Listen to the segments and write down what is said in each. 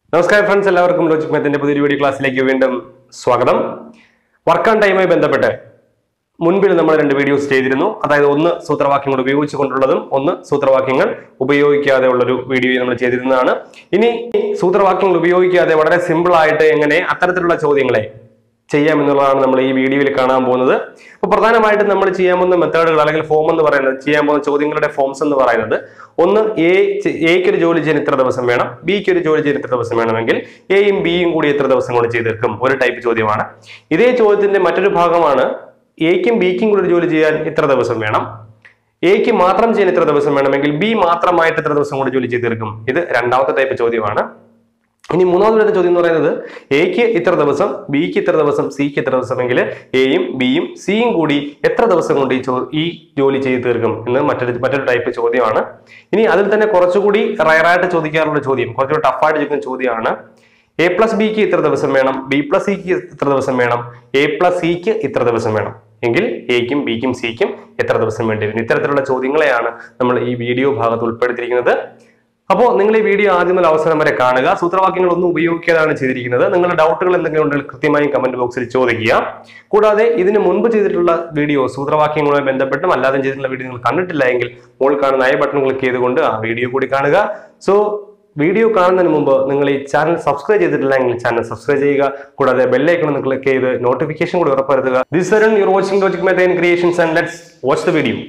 നമസ്കാരം ഫ്രണ്ട്സ് എല്ലാവർക്കും ലോജിക് മെത്തിന്റെ പുതിയൊരു വീഡിയോ ക്ലാസ്സിലേക്ക് വീണ്ടും സ്വാഗതം വർക്ക് ഓൺ ടൈമുമായി ബന്ധപ്പെട്ട് മുൻപിൽ നമ്മൾ രണ്ട് വീഡിയോസ് ചെയ്തിരുന്നു അതായത് ഒന്ന് സൂത്രവാക്യങ്ങൾ ഉപയോഗിച്ചുകൊണ്ടുള്ളതും ഒന്ന് സൂത്രവാക്യങ്ങൾ ഉപയോഗിക്കാതെ ഉള്ളൊരു വീഡിയോ നമ്മൾ ചെയ്തിരുന്നതാണ് ഇനി സൂത്രവാക്യങ്ങൾ ഉപയോഗിക്കാതെ വളരെ സിമ്പിൾ ആയിട്ട് എങ്ങനെ അത്തരത്തിലുള്ള ചോദ്യങ്ങളെ ചെയ്യാമെന്നുള്ളതാണ് നമ്മൾ ഈ വീഡിയോയിൽ കാണാൻ പോകുന്നത് അപ്പോൾ പ്രധാനമായിട്ടും നമ്മൾ ചെയ്യാൻ പോകുന്ന മെത്തേഡുകൾ അല്ലെങ്കിൽ ഫോം എന്ന് പറയുന്നത് ചെയ്യാൻ പോകുന്ന ചോദ്യങ്ങളുടെ ഫോംസ് എന്ന് പറയുന്നത് ഒന്ന് എ എക്ക് ഒരു ജോലി ചെയ്യാൻ ഇത്ര ദിവസം വേണം ബിക്ക് ഒരു ജോലി ചെയ്യാൻ ഇത്ര ദിവസം വേണമെങ്കിൽ എയും ബിയും കൂടി എത്ര ദിവസം കൊണ്ട് ചെയ്ത് തീർക്കും ഒരു ടൈപ്പ് ചോദ്യമാണ് ഇതേ ചോദ്യത്തിന്റെ മറ്റൊരു ഭാഗമാണ് എക്കും ബിക്കും കൂടി ഒരു ജോലി ചെയ്യാൻ ഇത്ര ദിവസം വേണം എക്ക് മാത്രം ചെയ്യാൻ ഇത്ര ദിവസം വേണമെങ്കിൽ ബി മാത്രമായിട്ട് ഇത്ര ദിവസം കൊണ്ട് ജോലി ചെയ്ത് തീർക്കും ഇത് രണ്ടാമത്തെ ടൈപ്പ് ചോദ്യമാണ് ഇനി മൂന്നാമത് വരുന്ന ചോദ്യം എന്ന് പറയുന്നത് എക്ക് ഇത്ര ദിവസം ബിക്ക് ഇത്ര ദിവസം സിക്ക് ഇത്ര ദിവസമെങ്കിൽ എയും ബിയും സിയും കൂടി എത്ര ദിവസം കൊണ്ട് ഈ ചോ- ഈ ജോലി ചെയ്ത് തീർക്കും എന്ന് മറ്റൊരു മറ്റൊരു ടൈപ്പ് ചോദ്യമാണ് ഇനി അതിൽ തന്നെ കുറച്ചുകൂടി റയറായിട്ട് ചോദിക്കാറുള്ള ചോദ്യം കുറച്ചുകൂടി ടഫായിട്ട് ചോദിക്കുന്ന ചോദ്യമാണ് എ പ്ലസ് ബിക്ക് ഇത്ര ദിവസം വേണം ബി പ്ലസ് സിക്ക് ഇത്ര ദിവസം വേണം എ പ്ലസ് സിക്ക് ഇത്ര ദിവസം വേണം എങ്കിൽ എക്കും ബിക്കും സിക്കും എത്ര ദിവസം വേണ്ടി വരും ഇത്തരത്തിലുള്ള ചോദ്യങ്ങളെയാണ് നമ്മൾ ഈ വീഡിയോ ഭാഗത്ത് ഉൾപ്പെടുത്തിയിരിക്കുന്നത് അപ്പോൾ നിങ്ങൾ ഈ വീഡിയോ ആദ്യം മുതൽ അവസരം വരെ കാണുക സൂത്രവാക്യങ്ങൾ ഒന്നും ഉപയോഗിക്കാതാണ് ചെയ്തിരിക്കുന്നത് നിങ്ങളുടെ ഡൗട്ടുകൾ എന്തെങ്കിലും ഉണ്ടെങ്കിൽ കൃത്യമായും കമന്റ് ബോക്സിൽ ചോദിക്കുക കൂടാതെ ഇതിന് മുൻപ് ചെയ്തിട്ടുള്ള വീഡിയോ സൂത്രവാക്യങ്ങളുമായി ബന്ധപ്പെട്ടും അല്ലാതെ ചെയ്തിട്ടുള്ള വീഡിയോ നിങ്ങൾ കണ്ടിട്ടില്ല എങ്കിൽ മുകളിൽ കാണുന്ന ഐ ബട്ടൺ ക്ലിക്ക് ചെയ്തുകൊണ്ട് ആ വീഡിയോ കൂടി കാണുക സോ വീഡിയോ കാണുന്നതിന് മുമ്പ് നിങ്ങൾ ഈ ചാനൽ സബ്സ്ക്രൈബ് ചെയ്തിട്ടില്ല എങ്കിൽ ചാനൽ സബ്സ്ക്രൈബ് ചെയ്യുക കൂടാതെ ബെല്ലൈക്കൺ ഒന്ന് ക്ലിക്ക് ചെയ്ത് നോട്ടിഫിക്കേഷൻ കൂടി ഉറപ്പുവരുത്തുക this Arun your watching logic methane creations and let's watch the video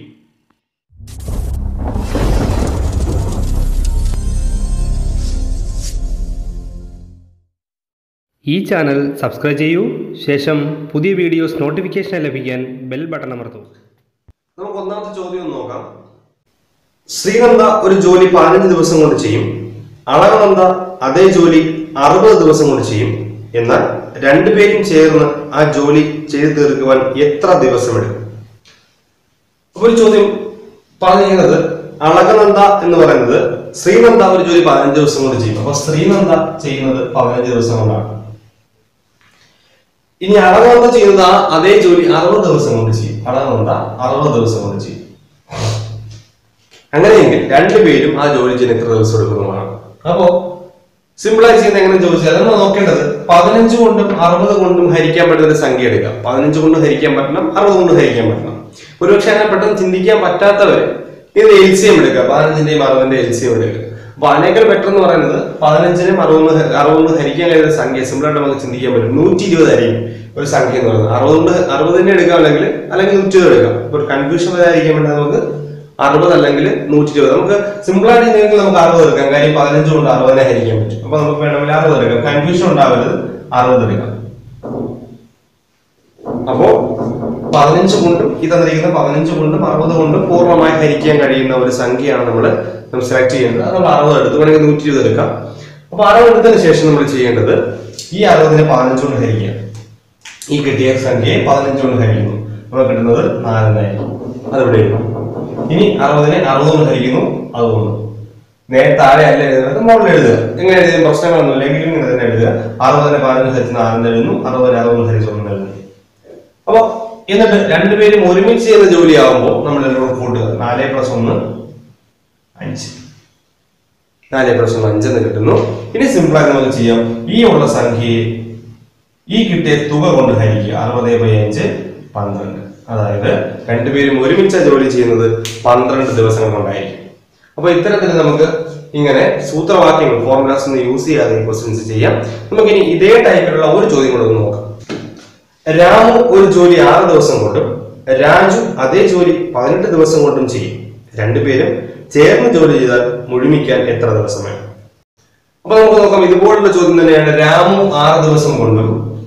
ഈ ചാനൽ സബ്സ്ക്രൈബ് ചെയ്യൂ ശേഷം പുതിയ വീഡിയോസ് നോട്ടിഫിക്കേഷൻ ലഭിക്കാൻ ബെൽ ബട്ടൺ അമർത്തൂ നമുക്ക് ഒന്നാമത്തെ ചോദ്യം ഒന്ന് നോക്കാം ശ്രീനന്ദ ഒരു ജോലി പതിനഞ്ച് ദിവസം കൊണ്ട് ചെയ്യും അളകനന്ദ അതേ ജോലി അറുപത് ദിവസം കൊണ്ട് ചെയ്യും എന്നാൽ രണ്ടുപേരും ചേർന്ന് ആ ജോലി ചെയ്തു തീർക്കുവാൻ എത്ര ദിവസം എടുക്കും അപ്പൊ ഒരു ചോദ്യം പറഞ്ഞിരിക്കുന്നത് അളകനന്ദ എന്ന് പറയുന്നത് ശ്രീനന്ദ ഒരു ജോലി പതിനഞ്ച് ദിവസം കൊണ്ട് ചെയ്യും അപ്പൊ ശ്രീനന്ദ ചെയ്യുന്നത് പതിനഞ്ച് ദിവസം കൊണ്ടാണ് ഇനി അളകനന്ദ ചെയ്യുന്നത് ആ അതേ ജോലി അറുപത് ദിവസം കൊണ്ട് ചെയ്യും അളകനന്ദ അറുപത് ദിവസം കൊണ്ട് ചെയ്യും അങ്ങനെയെങ്കിൽ രണ്ടുപേരും ആ ജോലി ചെയ്യാൻ എത്ര ദിവസം എടുക്കുന്നതാണ് അപ്പോ സിമ്പിളായി ചെയ്യുന്ന എങ്ങനെ ചോദിച്ചാൽ നമ്മൾ നോക്കേണ്ടത് പതിനഞ്ച് കൊണ്ടും അറുപത് കൊണ്ടും ഹരിക്കാൻ പറ്റുന്ന ഒരു സംഖ്യ എടുക്കാം പതിനഞ്ച് കൊണ്ട് ഹരിക്കാൻ പറ്റണം അറുപത് കൊണ്ട് ഹരിക്കാൻ പറ്റണം ഒരുപക്ഷെ അങ്ങനെ പെട്ടെന്ന് ചിന്തിക്കാൻ പറ്റാത്തവര് ഇത് എൽ സി എം എടുക്കുക പതിനഞ്ചിന്റെയും അറുപതിന്റെ എൽ സി എം എടുക്കുക അപ്പൊ അതിനേക്കാൾ ബെറ്റർ എന്ന് പറയുന്നത് പതിനഞ്ചിനും അറുപത് അറുപത് ഹരിക്കാൻ കഴിയുന്ന സംഖ്യ സിമ്പിളായിട്ട് നമുക്ക് ചിന്തിക്കാൻ പറ്റും നൂറ്റി ഇരുപത് ആയിരിക്കും ഒരു സംഖ്യ എന്ന് പറയുന്നത് അറുപത് അറുപതിനെ എടുക്കാം അല്ലെങ്കിൽ അല്ലെങ്കിൽ നൂറ്റി ഇരുപത് എടുക്കാം ഇപ്പൊ ഒരു കൺഫ്യൂഷൻ വരാതിരിക്കാൻ വേണ്ടി നമുക്ക് അറുപത് അല്ലെങ്കിൽ നൂറ്റി ഇരുപത് നമുക്ക് സിമ്പിൾ ആയിട്ട് ചെയ്തെങ്കിൽ നമുക്ക് അറുപത് എടുക്കാം കാര്യം പതിനഞ്ച് കൊണ്ട് അറുപതിനെ ഹരിക്കാൻ പറ്റും അപ്പൊ നമുക്ക് വേണമെങ്കിൽ അറുപത് എടുക്കാം കൺഫ്യൂഷൻ ഉണ്ടാവരുത് അറുപത് എടുക്കാം അപ്പോ പതിനഞ്ച് കൊണ്ടും ഈ തന്നിരിക്കുന്ന പതിനഞ്ച് കൊണ്ടും അറുപത് കൊണ്ടും പൂർണ്ണമായി ഹരിക്കാൻ കഴിയുന്ന ഒരു സംഖ്യയാണ് നമ്മൾ സെലക്ട് ചെയ്യേണ്ടത് അത് നമ്മൾ അറുപത് എടുത്ത് വേണമെങ്കിൽ നൂറ്റി ഇരുപത് എടുക്കാം അപ്പൊ അറുപത് എടുത്തതിന് ശേഷം നമ്മൾ ചെയ്യേണ്ടത് ഈ അറുപതിനെ പതിനഞ്ച് കൊണ്ട് ഹരിക്കുക ഈ കിട്ടിയ സംഖ്യയെ പതിനഞ്ച് കൊണ്ട് ഹരിക്കുന്നു നമുക്ക് കിട്ടുന്നത് നാലെന്നായിരിക്കും അതിവിടെ എഴുതും ഇനി അറുപതിനെ അറുപത് കൊണ്ട് ഹരിക്കുന്നു അതുകൊണ്ട് നേരെ താഴെ അല്ല എഴുതുന്നത് മുകളിൽ എഴുതുക ഇങ്ങനെ എഴുതിയ പ്രശ്നങ്ങളൊന്നും ഇല്ലെങ്കിലും ഇങ്ങനെ തന്നെ എഴുതുക അറുപതിനെ പതിനഞ്ച് ഹരിച്ച് നാലെന്ന് എഴുതുന്നു അറുപതിനെ അറുപത് ഹരിച്ച് ഒന്ന് എഴുതുന്നു അപ്പൊ എന്നിട്ട് രണ്ടുപേരും ഒരുമിച്ച് ചെയ്യുന്ന ജോലിയാവുമ്പോൾ നമ്മൾ ഇതിനോട് കൂട്ടുക നാല് പ്ലസ് ഒന്ന് അഞ്ച് നാല് പ്ലസ് ഒന്ന് അഞ്ചെന്ന് കിട്ടുന്നു ഇനി സിമ്പിളായി നമുക്ക് ചെയ്യാം ഈ ഉള്ള സംഖ്യയെ ഈ കിട്ടിയ തുക കൊണ്ട് ഹരിക്കുക അറുപത് ബൈ അഞ്ച് പന്ത്രണ്ട് അതായത് രണ്ടുപേരും ഒരുമിച്ച് ജോലി ചെയ്യുന്നത് പന്ത്രണ്ട് ദിവസങ്ങൾ കൊണ്ടായിരിക്കും അപ്പൊ ഇത്തരത്തിൽ നമുക്ക് ഇങ്ങനെ സൂത്രവാക്യങ്ങൾ ഫോർമുലാസ് ഒന്നും യൂസ് ചെയ്യാതെ ക്വസ്റ്റ്യൻസ് ചെയ്യാം നമുക്കിനി ഇതേ ടൈപ്പിലുള്ള ഒരു ചോദ്യം കൂടെ ഒന്ന് നോക്കാം രാമു ഒരു ജോലി ആറ് ദിവസം കൊണ്ടും രാജു അതേ ജോലി പതിനെട്ട് ദിവസം കൊണ്ടും ചെയ്യും രണ്ടുപേരും ചേർന്ന് ജോലി ചെയ്താൽ മുഴുമിക്കാൻ എത്ര ദിവസം വേണം അപ്പൊ നമുക്ക് നോക്കാം ഇതുപോലുള്ള ചോദ്യം തന്നെയാണ് രാമു ആറ് ദിവസം കൊണ്ടും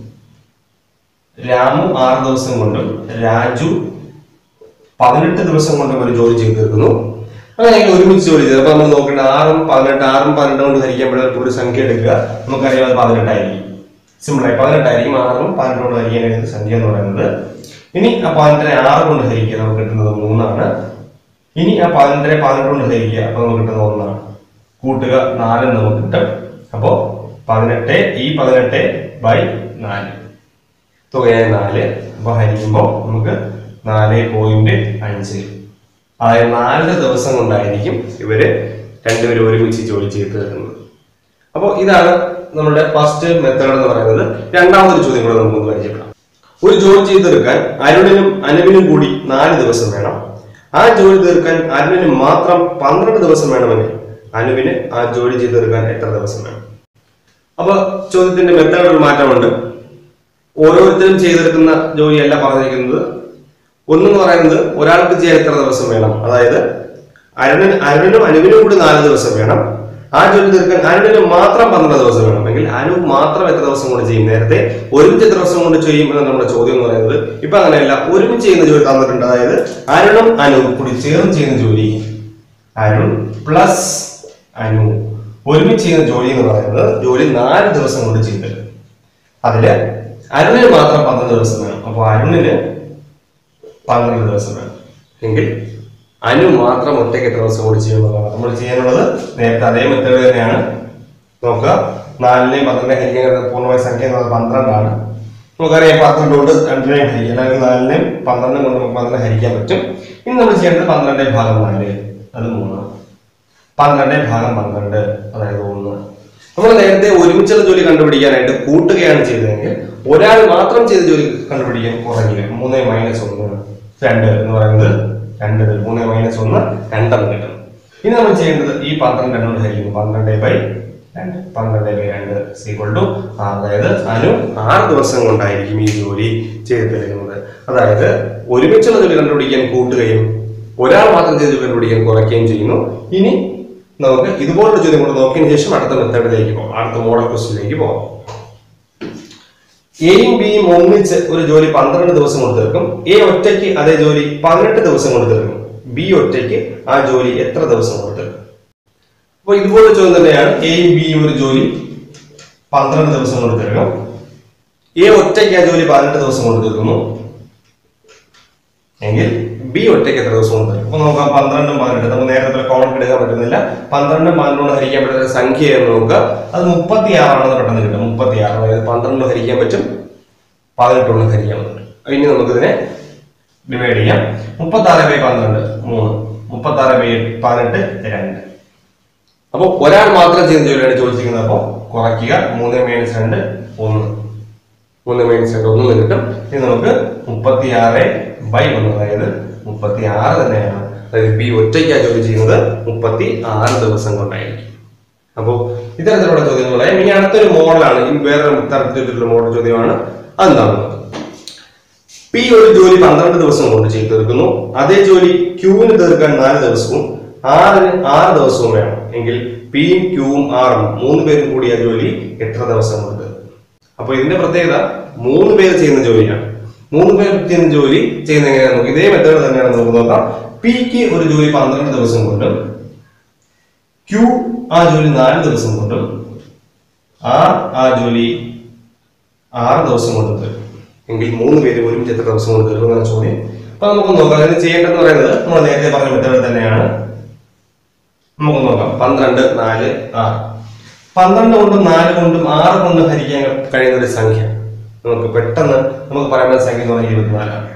രാമു ആറ് ദിവസം കൊണ്ടും രാജു പതിനെട്ട് ദിവസം കൊണ്ടും ഒരു ജോലി ചെയ്തു തീർക്കുന്നു അങ്ങനെയെങ്കിൽ ഒരുമിച്ച് ജോലി ചെയ്ത് അപ്പൊ നമ്മൾ നോക്കേണ്ട ആറും പതിനെട്ട് ആറും പതിനെട്ട് കൊണ്ട് ഹരിക്കാൻ പറ്റുന്ന ഒരു സംഖ്യ എടുക്കുക നമുക്കറിയാം അത് പതിനെട്ടായിരിക്കും സിമ്പിളായി പതിനെട്ടായിരിക്കും ആറും പതിനെട്ട് കൊണ്ട് ഹരിക്കാൻ കഴിയുന്ന സംഖ്യ എന്ന് പറയുന്നത് ഇനി ആ പതിനെട്ടിനെ ആറ് കൊണ്ട് ഹരിക്കുക നമുക്ക് കിട്ടുന്നത് മൂന്നാണ് ഇനി ആ പതിനെട്ടിനെ പതിനെട്ട് കൊണ്ട് ഹരിക്കുക അപ്പൊ നമുക്ക് കിട്ടുന്നത് ഒന്നാണ് കൂട്ടുക നാല് നമുക്ക് കിട്ടും അപ്പോ പതിനെട്ട് ഈ പതിനെട്ട് ബൈ നാല് തുകയായ നാല് അപ്പൊ ഹരിക്കുമ്പോൾ നമുക്ക് നാല് പോയിന്റ് അഞ്ച് അതായത് നാല് ദിവസം കൊണ്ടായിരിക്കും ഇവര് രണ്ടുപേരും ഒരുമിച്ച് ജോലി ചെയ്ത് തീർക്കുന്നത് അപ്പോൾ ഇതാണ് നമ്മുടെ ഫസ്റ്റ് മെത്തേഡ് എന്ന് പറയുന്നത് രണ്ടാമതൊരു ചോദ്യം കൂടെ നമുക്കൊന്ന് പരിചയപ്പെടാം ഒരു ജോലി ചെയ്ത് തീർക്കാൻ അരുണിനും അനുവിനും കൂടി നാല് ദിവസം വേണം ആ ജോലി തീർക്കാൻ അരുണിന് മാത്രം പന്ത്രണ്ട് ദിവസം വേണമെങ്കിൽ അനുവിന് ആ ജോലി ചെയ്ത് തീർക്കാൻ എത്ര ദിവസം വേണം അപ്പൊ ചോദ്യത്തിന്റെ മെത്തേഡ് ഒരു മാറ്റമുണ്ട് ഓരോരുത്തരും ചെയ്തെടുക്കുന്ന ജോലിയല്ല പറഞ്ഞിരിക്കുന്നത് ഒന്നെന്ന് പറയുന്നത് ഒരാൾക്ക് ചെയ്യാൻ എത്ര ദിവസം വേണം അതായത് അരുണിന് അരുണിനും അനുവിനും കൂടി നാല് ദിവസം വേണം ആ ജോലി തീർക്കാൻ അരുണിന് മാത്രം പന്ത്രണ്ട് ദിവസം വേണം എങ്കിൽ അനു മാത്രം എത്ര ദിവസം കൊണ്ട് ചെയ്യും നേരത്തെ ഒരുമിച്ച് എത്ര ദിവസം കൊണ്ട് ചെയ്യും എന്നാണ് നമ്മുടെ ചോദ്യം എന്ന് പറയുന്നത് ഇപ്പൊ അങ്ങനെയല്ല ഒരുമിച്ച് ചെയ്യുന്ന ജോലി തന്നിട്ടുണ്ട് അതായത് അരുണും അനുവും കൂടി ചേർന്ന് ചെയ്യുന്ന ജോലി അരുൺ പ്ലസ് അനു ഒരുമിച്ച് ചെയ്യുന്ന ജോലി എന്ന് പറയുന്നത് ജോലി നാല് ദിവസം കൊണ്ട് ചെയ്തത് അതില് അരുണിന് മാത്രം പന്ത്രണ്ട് ദിവസം വേണം അപ്പൊ അരുണിന് പന്ത്രണ്ട് ദിവസം വേണം എങ്കിൽ അനു മാത്രം ഒറ്റയ്ക്ക് എത്ര ദിവസം കൂടി ചെയ്യുന്നതാണ് നമ്മൾ ചെയ്യാനുള്ളത് നേരത്തെ അതേ മെത്തേഡ് തന്നെയാണ് നോക്കുക നാലിനെയും പന്ത്രണ്ടിനെയും ഹരിക്കാൻ പൂർണ്ണമായ സംഖ്യ എന്ന് പറയുന്നത് പന്ത്രണ്ടാണ് നമുക്കറിയാം പന്ത്രണ്ട് കൊണ്ട് രണ്ടിനെയും ഹരിക്കാം അല്ലെങ്കിൽ നാലിനെയും പന്ത്രണ്ടും കൊണ്ട് നമുക്ക് പന്ത്രണ്ട് ഹരിക്കാൻ പറ്റും ഇനി നമ്മൾ ചെയ്യേണ്ടത് പന്ത്രണ്ടേ ഭാഗം നാല് അത് മൂന്ന് പന്ത്രണ്ടേ ഭാഗം പന്ത്രണ്ട് അതായത് ഒന്ന് നമ്മൾ നേരത്തെ ഒരുമിച്ചുള്ള ജോലി കണ്ടുപിടിക്കാനായിട്ട് കൂട്ടുകയാണ് ചെയ്തതെങ്കിൽ ഒരാൾ മാത്രം ചെയ്ത ജോലി കണ്ടുപിടിക്കാൻ കുറഞ്ഞില്ല മൂന്ന് മൈനസ് ഒന്ന് രണ്ട് എന്ന് പറയുന്നത് രണ്ട് മൂന്ന് മൈനസ് ഒന്ന് രണ്ടെന്ന് കിട്ടും ഇനി നമ്മൾ ചെയ്യേണ്ടത് ഈ പന്ത്രണ്ട് എണ്ണോട് ഹരിക്കുന്നു പന്ത്രണ്ട് ബൈ രണ്ട് പന്ത്രണ്ട് ബൈ രണ്ട് സീക്വൾ ടു അതായത് അനു ആറ് ദിവസം കൊണ്ടായിരിക്കും ഈ ജോലി ചെയ്തു തരുന്നത് അതായത് ഒരുമിച്ചുള്ള ജോലി കണ്ടുപിടിക്കാൻ കൂട്ടുകയും ഒരാൾ മാത്രം ചെയ്ത് ജോലി കണ്ടുപിടിക്കാൻ കുറയ്ക്കുകയും ചെയ്യുന്നു ഇനി നമുക്ക് ഇതുപോലുള്ള ചോദ്യം കൂടെ നോക്കിയതിനു ശേഷം അടുത്ത മെത്തേഡിലേക്ക് പോകാം അടുത്ത മോഡൽ ക്വസ്റ്റിലേക്ക് പോകാം എയും ബിയും ഒന്നിച്ച് ഒരു ജോലി പന്ത്രണ്ട് ദിവസം കൊണ്ട് തീർക്കും എ ഒറ്റയ്ക്ക് അതേ ജോലി പതിനെട്ട് ദിവസം കൊണ്ട് തീർക്കും ബി ഒറ്റയ്ക്ക് ആ ജോലി എത്ര ദിവസം കൊണ്ട് തീർക്കും അപ്പൊ ഇതുപോലുള്ള ചോദ്യം തന്നെയാണ് എയും ബിയും ഒരു ജോലി പന്ത്രണ്ട് ദിവസം കൊണ്ട് തീർക്കും എ ഒറ്റയ്ക്ക് ആ ജോലി പതിനെട്ട് ദിവസം കൊണ്ട് തീർക്കുന്നു എങ്കിൽ ബി ഒറ്റയ്ക്ക് എത്ര ദിവസം കൊണ്ട് തീർക്കും അപ്പൊ നോക്കാം പന്ത്രണ്ടും പതിനെട്ട് നമുക്ക് നേരത്തെ കോമൺ എടുക്കാൻ പറ്റുന്നില്ല പന്ത്രണ്ടും പന്ത്രണ്ടും ഹരിക്കാൻ പറ്റുന്ന സംഖ്യ എന്ന് നോക്കുക അത് മുപ്പത്തി ആറാണെന്ന് പെട്ടെന്ന് കിട്ടും മുപ്പത്തി ആറ് അതായത് പന്ത്രണ്ട് ഹരിക്കാൻ പറ്റും പതിനെട്ടുകൊണ്ട് ഹരിക്കാൻ പറ്റും ഇനി നമുക്കിതിനെ ഡിവൈഡ് ചെയ്യാം മുപ്പത്തി ആറ് ബൈ പന്ത്രണ്ട് മൂന്ന് മുപ്പത്തി ആറ് ബൈ പതിനെട്ട് രണ്ട് അപ്പോൾ ഒരാൾ മാത്രം ചെയ്യുന്ന ജോലിയാണ് ചോദിച്ചിരിക്കുന്നത് അപ്പോൾ കുറയ്ക്കുക മൂന്ന് മൈനസ് രണ്ട് ഒന്ന് മൂന്ന് മൈനസ് രണ്ട് ഒന്ന് കിട്ടും ഇനി നമുക്ക് മുപ്പത്തി ആറ് ബൈ ഒന്ന് അതായത് മുപ്പത്തി ആറ് തന്നെയാണ് അതായത് ബി ഒറ്റയ്ക്കാ ജോലി ചെയ്യുന്നത് മുപ്പത്തി ആറ് ദിവസം കൊണ്ടായിരിക്കും അപ്പോൾ ഇത്തരത്തിലുള്ള ചോദ്യങ്ങൾ പറയാം ഇനി അടുത്തൊരു മോഡലാണ് ഇനി വേറൊരു തരത്തിലുള്ള മോഡൽ ചോദ്യമാണ് അതെന്താണ് പി ഒരു ജോലി പന്ത്രണ്ട് ദിവസം കൊണ്ട് ചെയ്തു തീർക്കുന്നു അതേ ജോലി ക്യൂവിന് തീർക്കാൻ നാല് ദിവസവും ആറിന് ആറ് ദിവസവും വേണം എങ്കിൽ പിയും ക്യൂവും ആറും മൂന്ന് പേരും കൂടി ആ ജോലി എത്ര ദിവസം കൊണ്ട് തീർക്കും അപ്പൊ ഇതിന്റെ പ്രത്യേകത മൂന്ന് പേര് ചെയ്യുന്ന ജോലിയാണ് മൂന്ന് പേർ ചെയ്യുന്ന ജോലി ചെയ്യുന്ന എങ്ങനെയാണ് നമുക്ക് ഇതേ മെത്തേഡ് തന്നെയാണ് നമുക്ക് നോക്കാം പിക്ക് ഒരു ജോലി പന്ത്രണ്ട് ദിവസം കൊണ്ടും ക്യൂ ആ ജോലി നാല് ദിവസം കൊണ്ടും ആർ ആ ജോലി ആറ് ദിവസം കൊണ്ട് തീർക്കും എങ്കിൽ മൂന്ന് പേര് ഒരുമിച്ച് എത്ര ദിവസം കൊണ്ട് തീർക്കും എന്നാണ് ചോദ്യം അപ്പൊ നമുക്ക് നോക്കാം അതിന് ചെയ്യേണ്ടതെന്ന് പറയുന്നത് നമ്മൾ നേരത്തെ പറഞ്ഞ മെത്തേഡ് തന്നെയാണ് നമുക്ക് നോക്കാം പന്ത്രണ്ട് നാല് ആറ് പന്ത്രണ്ട് കൊണ്ടും നാല് കൊണ്ടും ആറ് കൊണ്ടും ഹരിക്കാൻ കഴിയുന്ന ഒരു സംഖ്യ നമുക്ക് പെട്ടെന്ന് നമുക്ക് പറയാൻ സംഖ്യ എന്ന് പറഞ്ഞാൽ ഇരുപത്തിനാലാണ്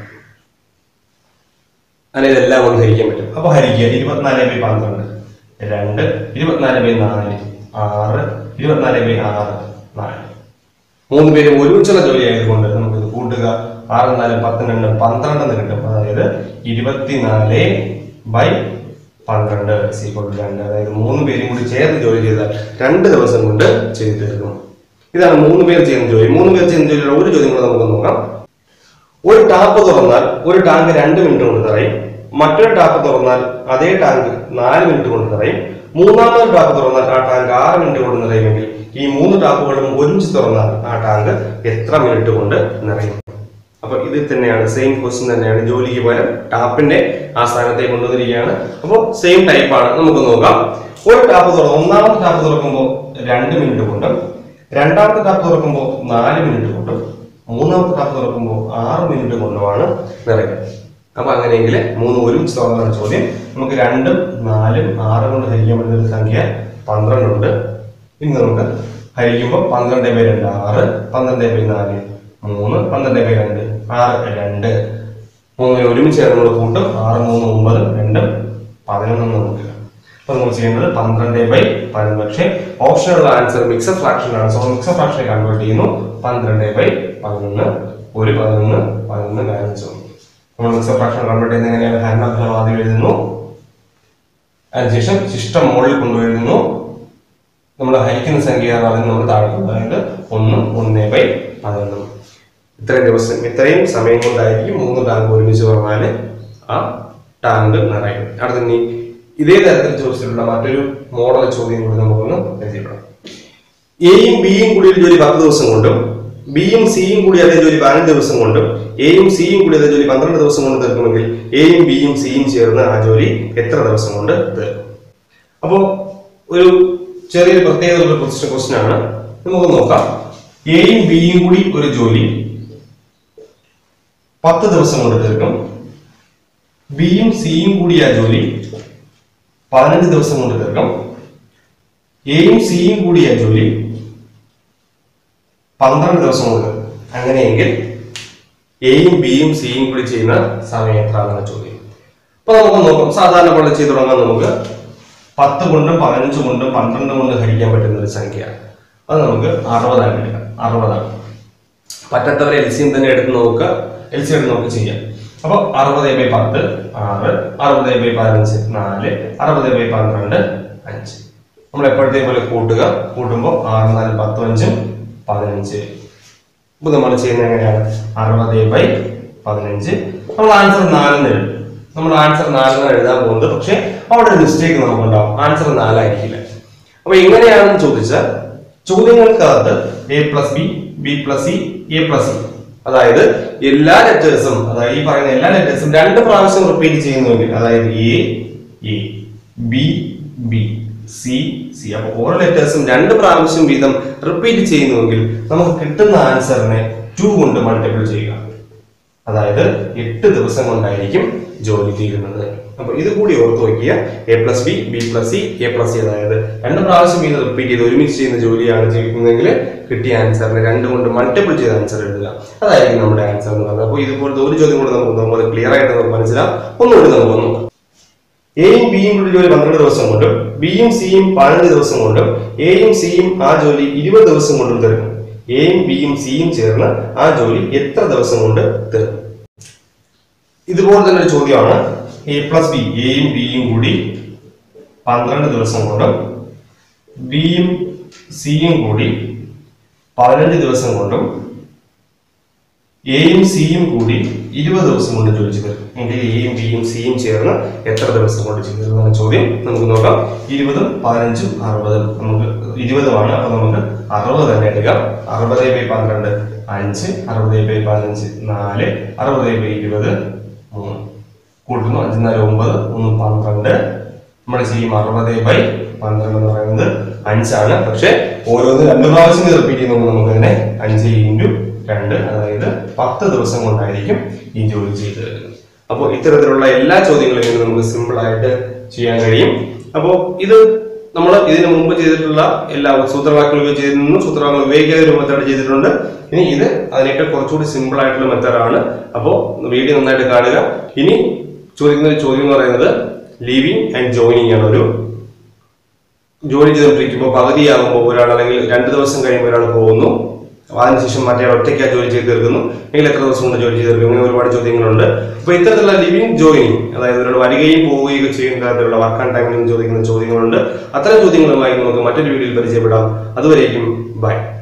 അങ്ങനെ ഇതെല്ലാം കൊണ്ട് ഹരിക്കാൻ പറ്റും അപ്പൊ ഹരിക്കുക ഇരുപത്തിനാല് ബൈ പന്ത്രണ്ട് രണ്ട് ഇരുപത്തിനാല് ബൈ നാല് ആറ് ഇരുപത്തിനാല് ബൈ ആറ് നാല് മൂന്ന് പേര് ഒരുമിച്ചുള്ള ജോലി ആയതുകൊണ്ട് നമുക്ക് ഇത് കൂട്ടുക ആറ് നാല് പത്ത് രണ്ട് പന്ത്രണ്ട് എന്ന് കിട്ടും അതായത് ഇരുപത്തിനാല് ബൈ പന്ത്രണ്ട് സീക്വൾ രണ്ട് അതായത് മൂന്ന് പേരും കൂടി ചേർന്ന് ജോലി ചെയ്താൽ രണ്ട് ദിവസം കൊണ്ട് ചെയ്തു തീർക്കും ഇതാണ് മൂന്ന് പേർ ചെയ്യുന്ന ജോലി മൂന്ന് പേർ ചെയ്യുന്ന ജോലിയുടെ ഒരു ചോദ്യം കൂടെ നമുക്ക് നോക്കാം ഒരു ടാപ്പ് തുറന്നാൽ ഒരു ടാങ്ക് രണ്ട് മിനിറ്റ് കൊണ്ട് നിറയും മറ്റൊരു ടാപ്പ് തുറന്നാൽ അതേ ടാങ്ക് നാല് മിനിറ്റ് കൊണ്ട് നിറയും മൂന്നാമത്തെ ടാപ്പ് തുറന്നാൽ ആ ടാങ്ക് ആറ് മിനിറ്റ് കൊണ്ട് നിറയുമെങ്കിൽ ഈ മൂന്ന് ടാപ്പുകളും ഒരുമിച്ച് തുറന്നാൽ ആ ടാങ്ക് എത്ര മിനിറ്റ് കൊണ്ട് നിറയും അപ്പൊ ഇത് തന്നെയാണ് സെയിം ക്വസ്റ്റ്യൻ തന്നെയാണ് ജോലിക്ക് പകരം ടാപ്പിന്റെ ആ സ്ഥാനത്തേക്ക് കൊണ്ടുവന്നിരിക്കുകയാണ് അപ്പോൾ സെയിം ടൈപ്പാണ് നമുക്ക് നോക്കാം ഒരു ടാപ്പ് തുറ ഒന്നാമത്തെ ടാപ്പ് തുറക്കുമ്പോൾ രണ്ട് മിനിറ്റ് കൊണ്ടും രണ്ടാമത്തെ ടാപ്പ് തുറക്കുമ്പോൾ നാല് മിനിറ്റ് കൊണ്ടും മൂന്നാമത്തെ ടാപ്പ് തുറക്കുമ്പോൾ ആറ് മിനിറ്റ് കൊണ്ടുമാണ് നിറയ്ക്കുന്നത് അപ്പൊ അങ്ങനെയെങ്കിൽ മൂന്ന് ഒരുമിച്ച് തുറന്നാണ് ചോദ്യം നമുക്ക് രണ്ടും നാലും ആറും കൊണ്ട് ഹരിക്കാൻ പറ്റുന്ന ഒരു സംഖ്യ പന്ത്രണ്ടുണ്ട് ഇനി നമുക്ക് ഹരിക്കുമ്പോൾ പന്ത്രണ്ട് ബൈ രണ്ട് ആറ് പന്ത്രണ്ട് ബൈ നാല് മൂന്ന് പന്ത്രണ്ട് ബൈ രണ്ട് ആറ് രണ്ട് മൂന്നിന് ഒരുമിച്ച് നമ്മൾ കൂട്ടും ആറ് മൂന്ന് ഒമ്പത് രണ്ട് പതിനൊന്ന് കിട്ടുക അപ്പൊ നമ്മൾ ചെയ്യുന്നത് പന്ത്രണ്ട് ബൈ പതിനൊന്ന് പക്ഷേ ഓപ്ഷനുള്ള ആൻസർ മിക്സഡ് ഫ്രാക്ഷൻ ആണ് സോ മിക്സഡ് ഫ്രാക്ഷനെ കൺവേർട്ട് ചെയ്യുന്നു പന്ത്രണ്ട് ബൈ പതിനൊന്ന് ഒരു പതിനൊന്ന് പതിനൊന്ന് ബാലൻസ് വന്നു നമ്മൾ മിക്സഡ് ഫ്രാക്ഷൻ കൺവേർട്ട് ചെയ്യുന്നത് എങ്ങനെയാണ് ഹരണഫലം ആദ്യം എഴുതുന്നു അതിനുശേഷം ശിഷ്ടം മുകളിൽ കൊണ്ടുവരുന്നു നമ്മൾ ഹരിക്കുന്ന സംഖ്യ അതിന് നമ്മൾ താഴെ അതായത് ഒന്ന് ഒന്ന് ബൈ പതിനൊന്ന് ഇത്രയും ദിവസം ഇത്രയും സമയം കൊണ്ടായിരിക്കും മൂന്ന് ടാങ്ക് ഒരുമിച്ച് പറഞ്ഞാൽ ആ ടാങ്ക് നിറയും അടുത്ത ഇനി ഇതേ തരത്തിൽ ചോദിച്ചിട്ടുള്ള മറ്റൊരു മോഡൽ ചോദ്യം കൂടി നമുക്കൊന്ന് പരിചയപ്പെടാം എയും ബിയും കൂടി ഒരു ജോലി പത്ത് ദിവസം കൊണ്ടും ബിയും സിയും കൂടി അതേ ജോലി പതിനഞ്ച് ദിവസം കൊണ്ടും എയും സിയും കൂടി അതേ ജോലി പന്ത്രണ്ട് ദിവസം കൊണ്ട് തീർക്കുമെങ്കിൽ എയും ബിയും സിയും ചേർന്ന് ആ ജോലി എത്ര ദിവസം കൊണ്ട് തീർക്കും അപ്പോ ഒരു ചെറിയൊരു പ്രത്യേകത ഉള്ള ക്വസ്റ്റ്യൻ ക്വസ്റ്റ്യൻ ആണ് നമുക്ക് നോക്കാം എയും ബിയും കൂടി ഒരു ജോലി പത്ത് ദിവസം കൊണ്ട് തീർക്കും ബിയും സിയും കൂടി ആ ജോലി പതിനഞ്ച് ദിവസം കൊണ്ട് തീർക്കും എയും സിയും കൂടി ആ ജോലി പന്ത്രണ്ട് ദിവസം കൊണ്ട് തീർക്കും അങ്ങനെയെങ്കിൽ എയും ബിയും സിയും കൂടി ചെയ്യുന്ന സമയം എത്രയാണെന്ന ചോദ്യം അപ്പൊ നമുക്ക് നോക്കാം സാധാരണ പോലെ ചെയ്തു തുടങ്ങാൻ നമുക്ക് പത്ത് കൊണ്ടും പതിനഞ്ച് കൊണ്ടും പന്ത്രണ്ട് കൊണ്ടും ഹരിക്കാൻ പറ്റുന്ന ഒരു സംഖ്യ അത് നമുക്ക് അറുപതായിട്ട് എടുക്കാം അറുപതാണ് പറ്റാത്തവരെ എൽ സിയും തന്നെ എടുത്ത് നോക്കുക എൽ സി എടുത്ത് നോക്കി ചെയ്യാം അപ്പൊ അറുപത് ബൈ പത്ത് ആറ് അറുപത് ബൈ പതിനഞ്ച് നാല് അറുപത് ബൈ പന്ത്രണ്ട് അഞ്ച് നമ്മൾ എപ്പോഴത്തെ പോലെ കൂട്ടുക കൂട്ടുമ്പോൾ ആറ് നാല് പത്തും അഞ്ചും പതിനഞ്ച് ഇപ്പൊ നമ്മൾ ചെയ്യുന്നത് എങ്ങനെയാണ് അറുപത് ബൈ പതിനഞ്ച് നമ്മൾ ആൻസർ നാലെന്ന് എഴുതും നമ്മൾ ആൻസർ നാലെന്ന് എഴുതാൻ പോകുന്നത് പക്ഷെ അവിടെ ഒരു മിസ്റ്റേക്ക് നമുക്കുണ്ടാവും ആൻസർ നാലായിരിക്കില്ല അപ്പൊ എങ്ങനെയാണെന്ന് ചോദിച്ചാൽ ചോദ്യങ്ങൾക്കകത്ത് A plus B B plus C A plus C അതായത് എല്ലാ ലെറ്റേഴ്സും അതായത് ഈ പറയുന്ന എല്ലാ ലെറ്റേഴ്സും രണ്ട് പ്രാവശ്യം റിപ്പീറ്റ് ചെയ്യുന്നുവെങ്കിൽ അതായത് A A B B C C അപ്പൊ ഓരോ ലെറ്റേഴ്സും രണ്ട് പ്രാവശ്യം വീതം റിപ്പീറ്റ് ചെയ്യുന്നുവെങ്കിൽ നമുക്ക് കിട്ടുന്ന ആൻസറിനെ ടു കൊണ്ട് മൾട്ടിപ്പിൾ ചെയ്യുക അതായത് എട്ട് ദിവസം കൊണ്ടായിരിക്കും ജോലി തീരുന്നത് അപ്പൊ ഇത് കൂടി ഓർത്ത് വയ്ക്കുക A plus B B plus C A plus C അതായത് രണ്ട് പ്രാവശ്യം വീതം റിപ്പീറ്റ് ചെയ്ത് ഒരുമിച്ച് ചെയ്യുന്ന ജോലിയാണ് ചെയ്യുന്നതെങ്കിൽ കിട്ടിയ ആൻസറിനെ രണ്ട് കൊണ്ട് മൾട്ടിപ്പിൾ ചെയ്ത ആൻസർ എഴുതുക അതായിരിക്കും നമ്മുടെ ആൻസർ എന്ന് പറയുന്നത് അപ്പോൾ ഇതുപോലത്തെ ഒരു ചോദ്യം കൂടെ നമുക്ക് നോക്കുമ്പോൾ ക്ലിയർ ആയിട്ട് നമുക്ക് മനസ്സിലാവും ഒന്നുകൂടി നമുക്ക് നോക്കാം എയും ബിയും കൂടി ജോലി പന്ത്രണ്ട് ദിവസം കൊണ്ടും ബിയും സിയും പതിനഞ്ച് ദിവസം കൊണ്ടും എയും സിയും ആ ജോലി ഇരുപത് ദിവസം കൊണ്ടും തീർക്കും എയും ബിയും സിയും ചേർന്ന് ആ ജോലി എത്ര ദിവസം കൊണ്ട് തീർക്കും ഇതുപോലെ തന്നെ ഒരു ചോദ്യമാണ് എ പ്ലസ് ബി എയും ബിയും കൂടി പന്ത്രണ്ട് ദിവസം കൊണ്ടും ബിയും സിയും കൂടി പതിനഞ്ച് ദിവസം കൊണ്ടും എയും സിയും കൂടി ഇരുപത് ദിവസം കൊണ്ട് ജോലി ചെയ്തു എങ്കിൽ എയും ബിയും സിയും ചേർന്ന് എത്ര ദിവസം കൊണ്ട് ചെയ്തു എന്ന ചോദ്യം നമുക്ക് നോക്കാം ഇരുപതും പതിനഞ്ചും അറുപതും നമുക്ക് ഇരുപതുമാണ് അപ്പൊ നമുക്ക് അറുപത് തന്നെ എടുക്കാം അറുപത് ബൈ പന്ത്രണ്ട് അഞ്ച് അറുപത് ബൈ പതിനഞ്ച് നാല് അറുപത് ബൈ ഇരുപത് മൂന്ന് കൂട്ടുന്നു അഞ്ച് നാല് ഒമ്പത് മൂന്ന് പന്ത്രണ്ട് നമ്മൾ ചെയ്യും അറുപത് ബൈ പന്ത്രണ്ട് എന്ന് പറയുന്നത് അഞ്ചാണ് പക്ഷെ ഓരോന്ന് രണ്ട് പ്രാവശ്യം റിപ്പീറ്റ് ചെയ്യുമ്പോൾ നമുക്ക് തന്നെ അഞ്ച് ഇൻറ്റു രണ്ട് അതായത് പത്ത് ദിവസം കൊണ്ടായിരിക്കും ഈ ജോലി ചെയ്ത് തരുന്നത് അപ്പോൾ ഇത്തരത്തിലുള്ള എല്ലാ ചോദ്യങ്ങളും ഇങ്ങനെ നമുക്ക് സിമ്പിൾ ആയിട്ട് ചെയ്യാൻ കഴിയും അപ്പോൾ ഇത് നമ്മൾ ഇതിന് മുമ്പ് ചെയ്തിട്ടുള്ള എല്ലാ സൂത്രവാക്യങ്ങൾ ഉപയോഗിച്ച് ചെയ്തിരുന്നു സൂത്രവാക്യങ്ങൾ ഉപയോഗിക്കാതെ ഒരു മെത്തേഡ് ചെയ്തിട്ടുണ്ട് ഇനി ഇത് അതിനൊക്കെ കുറച്ചുകൂടി സിമ്പിൾ ആയിട്ടുള്ള മെത്തേഡാണ് അപ്പോൾ വീഡിയോ നന്നായിട്ട് കാണുക ഇനി ചോദിക്കുന്ന ഒരു ചോദ്യം എന്ന് പറയുന്നത് ലീവിങ് ആൻഡ് ജോയിനിങ് ആണ് ഒരു ജോലി ചെയ്തുകൊണ്ടിരിക്കുമ്പോൾ പകുതിയാകുമ്പോൾ ഒരാൾ അല്ലെങ്കിൽ രണ്ട് ദിവസം കഴിയുമ്പോൾ ഒരാൾ പോകുന്നു അതിനുശേഷം മറ്റേ ഒറ്റയ്ക്ക് ആ ജോലി ചെയ്ത് തീർക്കുന്നു എങ്കിൽ എത്ര ദിവസം കൊണ്ട് ജോലി ചെയ്ത് തീർക്കും ഇങ്ങനെ ഒരുപാട് ചോദ്യങ്ങളുണ്ട് അപ്പോൾ ഇത്തരത്തിലുള്ള ലിവിങ് ജോയിനിങ് അതായത് ഒരാൾ വരികയും പോവുകയും ചെയ്യുന്ന തരത്തിലുള്ള വർക്ക് ആൻഡ് ടൈമിൽ ചോദിക്കുന്ന ചോദ്യങ്ങളുണ്ട് അത്തരം ചോദ്യങ്ങളുമായി നമുക്ക് മറ്റൊരു വീഡിയോയിൽ പരിചയപ്പെടാം അതുവരേക്കും ബൈ